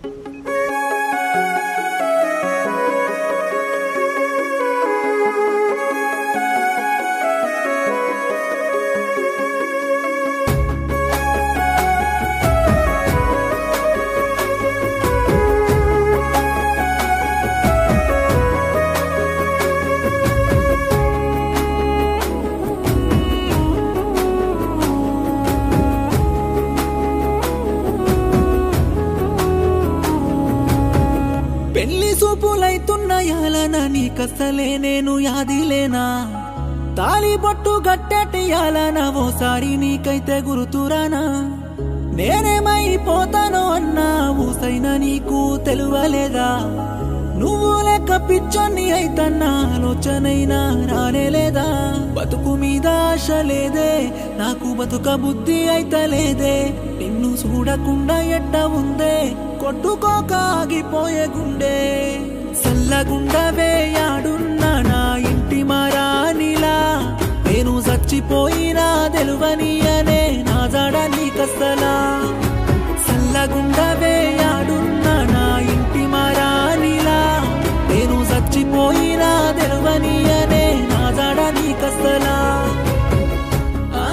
పెళ్లి సూపులైతున్నాయాలన నీకసలే నేను యాదిలేనా తాలి బొట్టు గట్టెటియాలన ఓసారి నీకైతే గుర్తురానా నేనేమైపోతానో అన్నా ఊసైన నీకు తెలువలేదా నువ్వు లెక్క పిచ్చొన్ని అయితన్నా ఆలోచనైనా రానేలేదా బతుకు మీద ఆశ లేదే నాకు బతుక బుద్ధి అయితలేదే నిన్ను చూడకుండా ఎట్ట ఉందే కొట్టుకోక ఆగిపోయే గుండె సల్లగుండవే యాడున్నా నా ఇంటి మారానిలా నేను చచ్చిపోయినా తెలువని అనే నా జాడ నీకస్తలా సల్లగుండవే యాడున్నా నా ఇంటి మారానిలా నేను చచ్చిపోయినా తెలువని అనే నా జాడ నీకస్తలా ఆ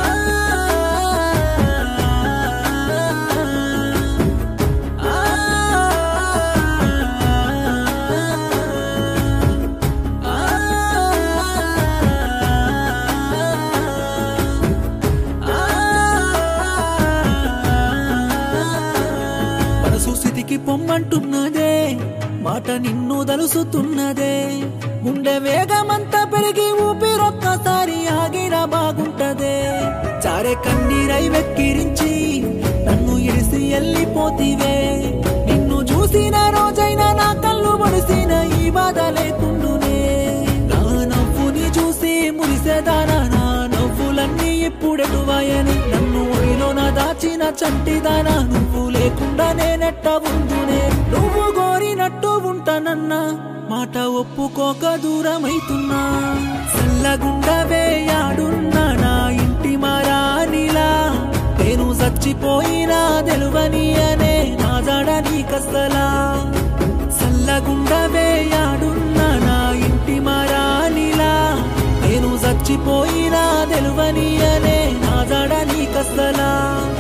మనసు స్థితికి పొమ్మంటున్నదే మాట నిన్ను దలుసుతున్నదే గుండె వేగమంతా పెరిగి ఊపిరొక్కసారి ఆగిరా బాగుంటదే చారే కన్నీరై వెక్కిరించి నన్ను ఇడిసి వెళ్ళిపోతివే నిన్ను చూసిన రోజైనా నా కళ్ళు ముడిసిన ఈ బాధ లేకుండునే నా నవ్వుని చూసి మురిసేదానా నా నవ్వులన్నీ ఇప్పుడెటువాయని నన్ను ఒడిలోన దాచిన చంటిదానా నువ్వు లేకుండా నేనెట్ట ఉందునే నువ్వు కోరినట్టు ఉంటానన్నా మాట ఒప్పుకోక దూరమైతున్నా చల్లగుండవే యాడున్నా నా ఇంటి మారానిలా నేను చచ్చిపోయినా తెలువని అనే నా జాడ నీకస్తలా చల్లగుండవే యాడున్నా నా ఇంటి మారానిలా నేను చచ్చిపోయినా తెలువని అనే నా జాడ నీకస్తలా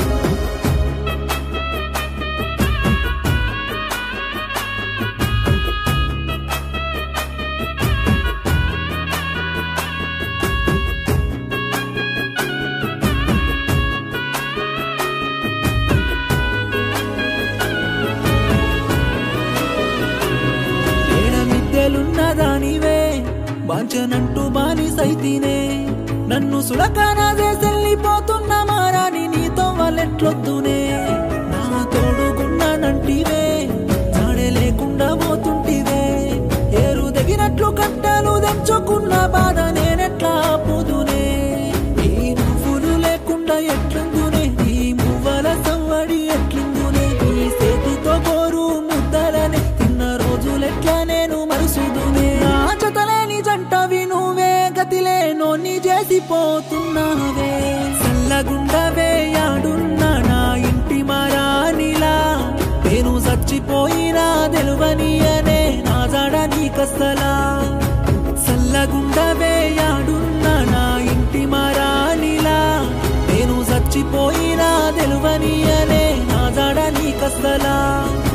ఏడ మిద్దెలున్న దానివే వాంచనంటూ బానిసైతినే నన్ను సులకానా చేసెళ్ళిపోతున్న మారాని నీతో వాళ్ళెట్లొద్దునే నా తోడుగున్నానంటివే జాడే లేకుండా పోతుంటివే ఏరు దిగినట్లు కట్టలు తెంచుకున్న బాధ నేనెట్లా ఆపుదునే ఈ నువ్వులు లేకుండా ఎట్లుందునే ఈ మువ్వల సవ్వడి ఎట్లుందునే ఈ చేతితో కోరు ముద్దలనే తిన్న రోజులెట్లా నేను మరుసుదునే నా జతలేని జంటవి నువ్వే గతిలే నోని చేసిపోతున్నావే చల్లగుండవే యాడున్నా నా ఇంటి మారానిలా నేను చచ్చిపోయినా తెలువని అనే నా జాడ నీకస్తలా చల్లగుండవే యాడున్నా నా ఇంటి మారానిలా నేను చచ్చిపోయినా తెలువని అనే నా జాడ నీకస్తలా